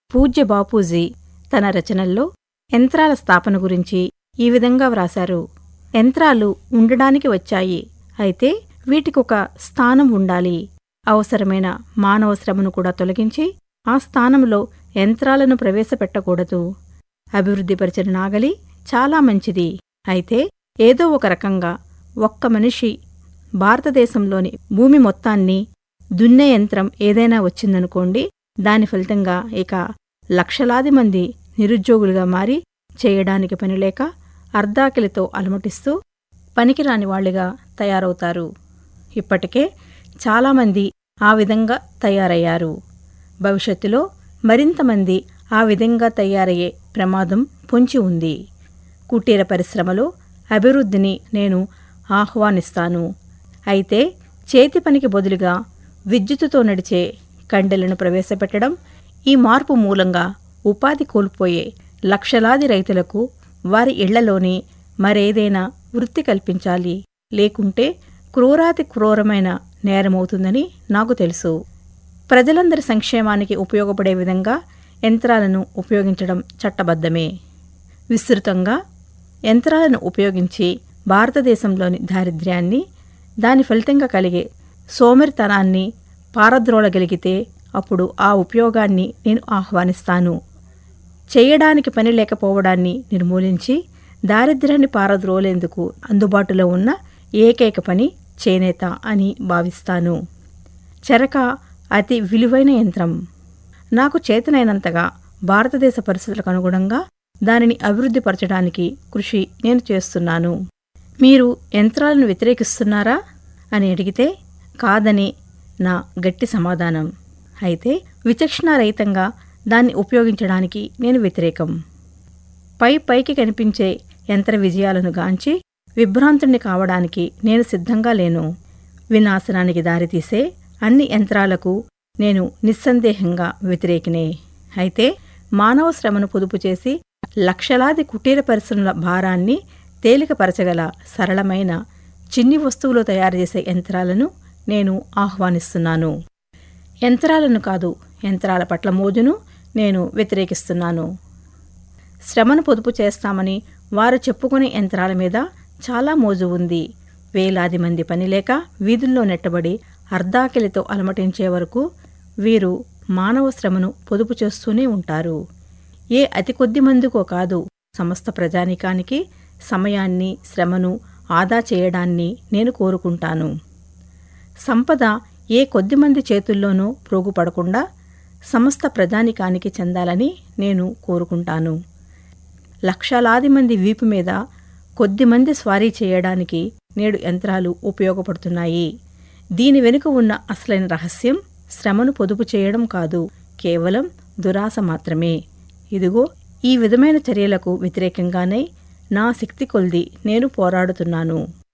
పూజ్య బాపూజీ తన రచనల్లో యంత్రాల స్థాపన గురించి ఈ విధంగా వ్రాశారు యంత్రాలు ఉండడానికి వచ్చాయి అయితే వీటికొక స్థానం ఉండాలి అవసరమైన మానవ శ్రమను కూడా తొలగించి ఆ స్థానంలో యంత్రాలను ప్రవేశపెట్టకూడదు అభివృద్ధిపరిచిన నాగలి చాలా మంచిది అయితే ఏదో ఒక రకంగా ఒక్క మనిషి భారతదేశంలోని భూమి మొత్తాన్ని దున్నే యంత్రం ఏదైనా వచ్చిందనుకోండి దాని ఫలితంగా ఇక లక్షలాది మంది నిరుద్యోగులుగా మారి చేయడానికి పనిలేక అర్ధాకిలితో అలమటిస్తూ పనికిరాని వాళ్లుగా తయారవుతారు ఇప్పటికే చాలామంది ఆ విధంగా తయారయ్యారు భవిష్యత్తులో మరింతమంది ఆ విధంగా తయారయ్యే ప్రమాదం పొంచి ఉంది కుటీర పరిశ్రమలో అభివృద్ధిని నేను ఆహ్వానిస్తాను అయితే చేతి పనికి బదులుగా విద్యుత్తుతో నడిచే కండెలను ప్రవేశపెట్టడం ఈ మార్పు మూలంగా ఉపాధి కోల్పోయే లక్షలాది రైతులకు వారి ఇళ్లలోని మరేదైనా వృత్తి కల్పించాలి లేకుంటే క్రూరాతి క్రూరమైన నేరమవుతుందని నాకు తెలుసు ప్రజలందరి సంక్షేమానికి ఉపయోగపడే విధంగా యంత్రాలను ఉపయోగించడం చట్టబద్ధమే విస్తృతంగా యంత్రాలను ఉపయోగించి భారతదేశంలోని దారిద్ర్యాన్ని దాని ఫలితంగా కలిగే సోమరితనాన్ని పారద్రోలగలిగితే అప్పుడు ఆ ఉపయోగాన్ని నేను ఆహ్వానిస్తాను చేయడానికి పని లేకపోవడాన్ని నిర్మూలించి దారిద్ర్యాన్ని పారద్రోలేందుకు అందుబాటులో ఉన్న ఏకైక పని చేనేత అని భావిస్తాను చెరక అతి విలువైన యంత్రం నాకు చేతనైనంతగా భారతదేశ పరిస్థితులకు అనుగుణంగా దానిని అభివృద్ధిపరచడానికి కృషి నేను చేస్తున్నాను మీరు యంత్రాలను వ్యతిరేకిస్తున్నారా అని అడిగితే కాదని నా గట్టి సమాధానం అయితే విచక్షణారహితంగా దాన్ని ఉపయోగించడానికి నేను వ్యతిరేకం పై పైకి కనిపించే యంత్ర విజయాలను గాంచి విభ్రాంతుణ్ణి కావడానికి నేను సిద్ధంగా లేను వినాశనానికి దారితీసే అన్ని యంత్రాలకు నేను నిస్సందేహంగా వ్యతిరేకినే అయితే మానవ శ్రమను పొదుపు చేసి లక్షలాది కుటీర పరిశ్రమల భారాన్ని తేలికపరచగల సరళమైన చిన్ని వస్తువులు తయారు చేసే యంత్రాలను నేను ఆహ్వానిస్తున్నాను యంత్రాలను కాదు యంత్రాల పట్ల మోజును నేను వ్యతిరేకిస్తున్నాను శ్రమను పొదుపు చేస్తామని వారు చెప్పుకునే యంత్రాల మీద చాలా మోజు ఉంది వేలాది మంది పనిలేక వీధుల్లో నెట్టబడి అర్ధాకిలితో అలమటించే వరకు వీరు మానవ శ్రమను పొదుపు చేస్తూనే ఉంటారు ఏ అతి కొద్ది మందికో కాదు సమస్త ప్రజానికానికి సమయాన్ని శ్రమను ఆదా చేయడాన్ని నేను కోరుకుంటాను సంపద ఏ కొద్దిమంది చేతుల్లోనూ ప్రోగుపడకుండా సమస్త ప్రజానికానికి చెందాలని నేను కోరుకుంటాను లక్షలాది మంది వీపు మీద కొద్దిమంది స్వారీ చేయడానికి నేడు యంత్రాలు ఉపయోగపడుతున్నాయి దీని వెనుక ఉన్న అసలైన రహస్యం శ్రమను పొదుపు చేయడం కాదు కేవలం దురాశ మాత్రమే ఇదిగో ఈ విధమైన చర్యలకు వ్యతిరేకంగానే నా శక్తి కొల్ది నేను పోరాడుతున్నాను